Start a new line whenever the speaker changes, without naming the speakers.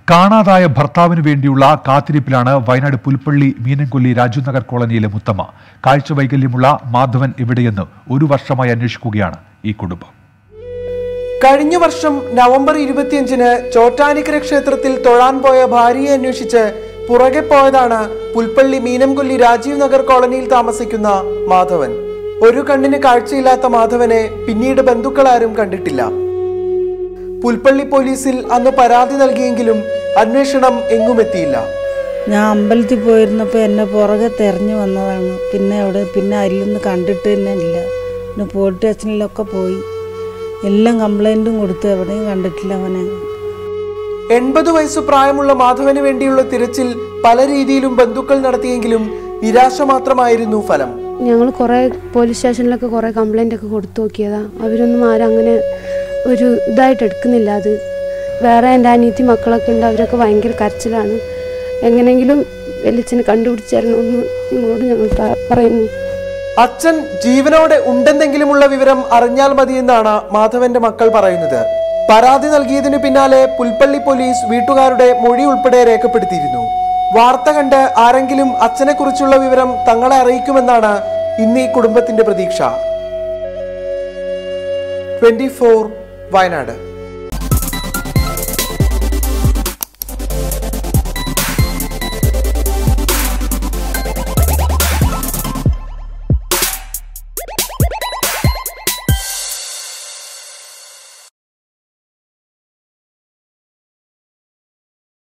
കാണാതായ ഭർത്താവിന് വേണ്ടിയുള്ള കാത്തിരിപ്പിലാണ് വയനാട് പുൽപ്പള്ളി മീനൻകൊല്ലി രാജുനഗർ കോളനിയിലെ മുത്തമ്മ കാഴ്ച വൈകല്യമുള്ള മാധവൻ എവിടെയെന്ന് ഒരു വർഷമായി അന്വേഷിക്കുകയാണ് ഈ കുടുംബം
കഴിഞ്ഞ വർഷം നവംബർ ഇരുപത്തിയഞ്ചിന് ചോറ്റാനിക്കര ക്ഷേത്രത്തിൽ തൊഴാൻ പോയ ഭാര്യയെ അന്വേഷിച്ച് പുറകെ പോയതാണ് പുൽപ്പള്ളി മീനംകൊല്ലി രാജീവ് നഗർ കോളനിയിൽ താമസിക്കുന്ന മാധവൻ ഒരു കണ്ണിന് കാഴ്ചയില്ലാത്ത മാധവനെ പിന്നീട് ബന്ധുക്കളാരും കണ്ടിട്ടില്ല പുൽപ്പള്ളി പോലീസിൽ അന്ന് പരാതി നൽകിയെങ്കിലും അന്വേഷണം എങ്ങുമെത്തിയില്ല
ഞാൻ അമ്പലത്തിൽ പോയിരുന്നപ്പോൾ എന്നെ പുറകെ തെരഞ്ഞു വന്നതാണ് പിന്നെ അവിടെ പിന്നെ അതിലൊന്നും കണ്ടിട്ട് തന്നെ ഇല്ല പിന്നെ പോലീസ് സ്റ്റേഷനിലൊക്കെ പോയി എല്ലാം കംപ്ലൈൻറ്റും കൊടുത്തു എവിടെയും കണ്ടിട്ടില്ല അവനെ
എൺപത് വയസ്സ് പ്രായമുള്ള മാധവന് വേണ്ടിയുള്ള തിരച്ചിൽ പല രീതിയിലും ബന്ധുക്കൾ നടത്തിയെങ്കിലും നിരാശ മാത്രമായിരുന്നു ഫലം
ഞങ്ങൾ കുറേ പോലീസ് സ്റ്റേഷനിലൊക്കെ കുറേ കംപ്ലൈൻ്റ് ഒക്കെ കൊടുത്തു നോക്കിയതാ അവരൊന്നും ആരും അങ്ങനെ ഒരു ഇതായിട്ട് എടുക്കുന്നില്ല അത് വേറെ എൻ്റെ അനിയത്തി മക്കളൊക്കെ ഉണ്ട് അവരൊക്കെ ഭയങ്കര കരച്ചിലാണ് എങ്ങനെയെങ്കിലും വെളിച്ചന് കണ്ടുപിടിച്ച് തരണമെന്ന് നിങ്ങളോട് ഞങ്ങൾ പ്ര- പറയുന്നു
അച്ഛൻ ജീവനോടെ ഉണ്ടെന്നെങ്കിലുമുള്ള വിവരം അറിഞ്ഞാൽ മതിയെന്നാണ് മാധവന്റെ മക്കൾ പറയുന്നത് പരാതി നൽകിയതിനു പിന്നാലെ പുൽപ്പള്ളി പോലീസ് വീട്ടുകാരുടെ മൊഴി ഉൾപ്പെടെ രേഖപ്പെടുത്തിയിരുന്നു വാർത്ത കണ്ട് ആരെങ്കിലും അച്ഛനെ കുറിച്ചുള്ള വിവരം തങ്ങളെ അറിയിക്കുമെന്നാണ് ഇന്ന് ഈ കുടുംബത്തിന്റെ പ്രതീക്ഷ ട്വന്റി വയനാട്